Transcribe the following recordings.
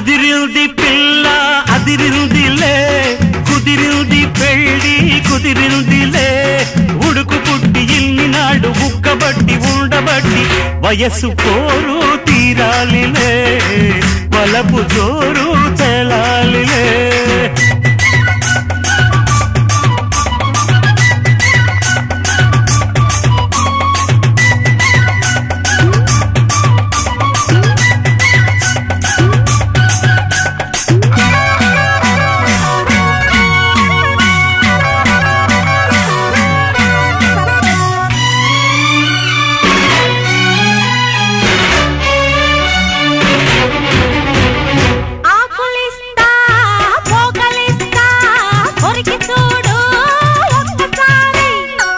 అదిరింది పిల్ల అదిరిందిలే కుదిరింది పెళ్ళి కుదిరిందిలే ఉడుకు పుట్టి ఇన్ని నాడు ఉక్కబట్టి ఉండబట్టి వయస్సు పోరు తీరాలిలే వలపు జోరు తెలాలిలే ఆకులిస్తా పోకలిస్తా కొరికి చూడు ఒక్కసారి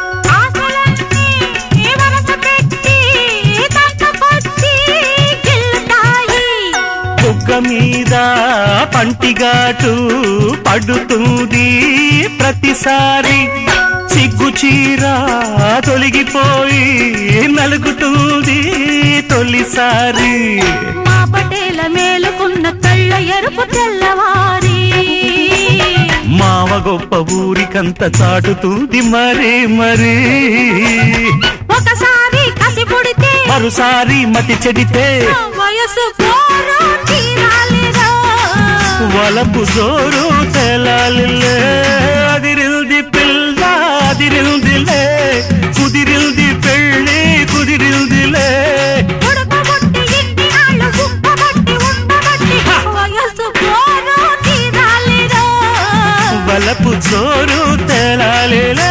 ఆశలన్నీ వరస పెట్టి తంతకొచ్చి గిల్లుతాయి బుగ్గ మీద పంటిగాటు పడుతుంది ప్రతిసారి సిగ్గు చీర తొలగిపోయి నలుగుతుంది తొలిసారి మా పటేల మేలుకున్న కళ్ళ ఎరుపు తెల్లవారి మావ గొప్ప ఊరికంత చాటుతుంది మరి మరి ఒకసారి కసి పుడితే మరోసారి మతి చెడితే వయసు పోరు తీరాలిరా వలపు జోరు తెలాలిలే అదిరిల్ది పిల్ల అదిరిల్దిలే కుదిరిల్ది పెళ్ళి కుదిరిల్దిలే ఉడకబొట్టి ఇన్ని నాళ్ళు ఉప్పబట్టి ఉండబట్టి వయసు పోరు తీరాలిరా వలపు జోరు తెలాలిలే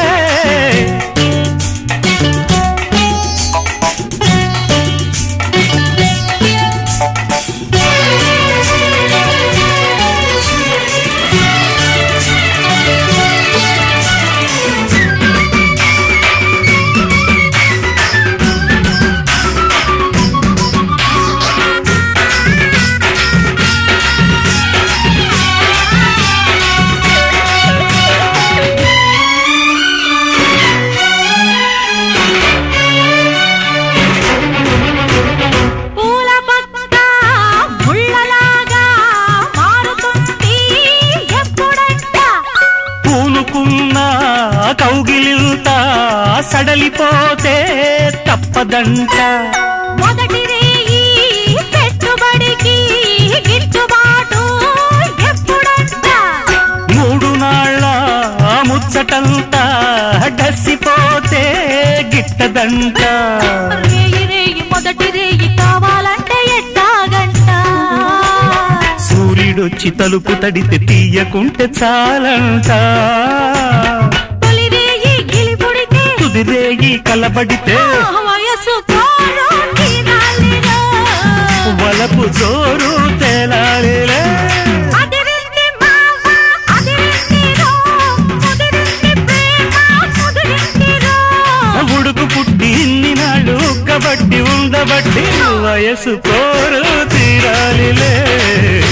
పూల పక్క ముళ్ళలాగా మారుతుంది ఎప్పుడంట పూనుకున్న కౌగిలింత సడలిపోతే తప్పదంట మొదటి రేయి పెట్టుబడికి గిట్టుబాటు ఎప్పుడంట మూడు నాళ్ళ ముచ్చటంతా డసిపోతే గిట్టదంట రేయి రేయి మొదటి రేయి కావాలంటే ఎట్టాగంట సూర్యుడొచ్చి తలుపు తడితే తీయకుంటే చాలంట తొలి రేయి గిలిపుడితే కుదిరేగి కలబడితే వయసు పోరు తీరాలిరా వలపు జోరు తేలాలిలే అదిరింది మావ, అదిరింది రో, ముదిరింది ప్రేమ, ముదిరింది రో. ఉడుకు పుట్టి ఇన్ని నాళ్ళు ఉక్కబట్టి ఉండబట్టి వయసు కోరు తీరాలిలే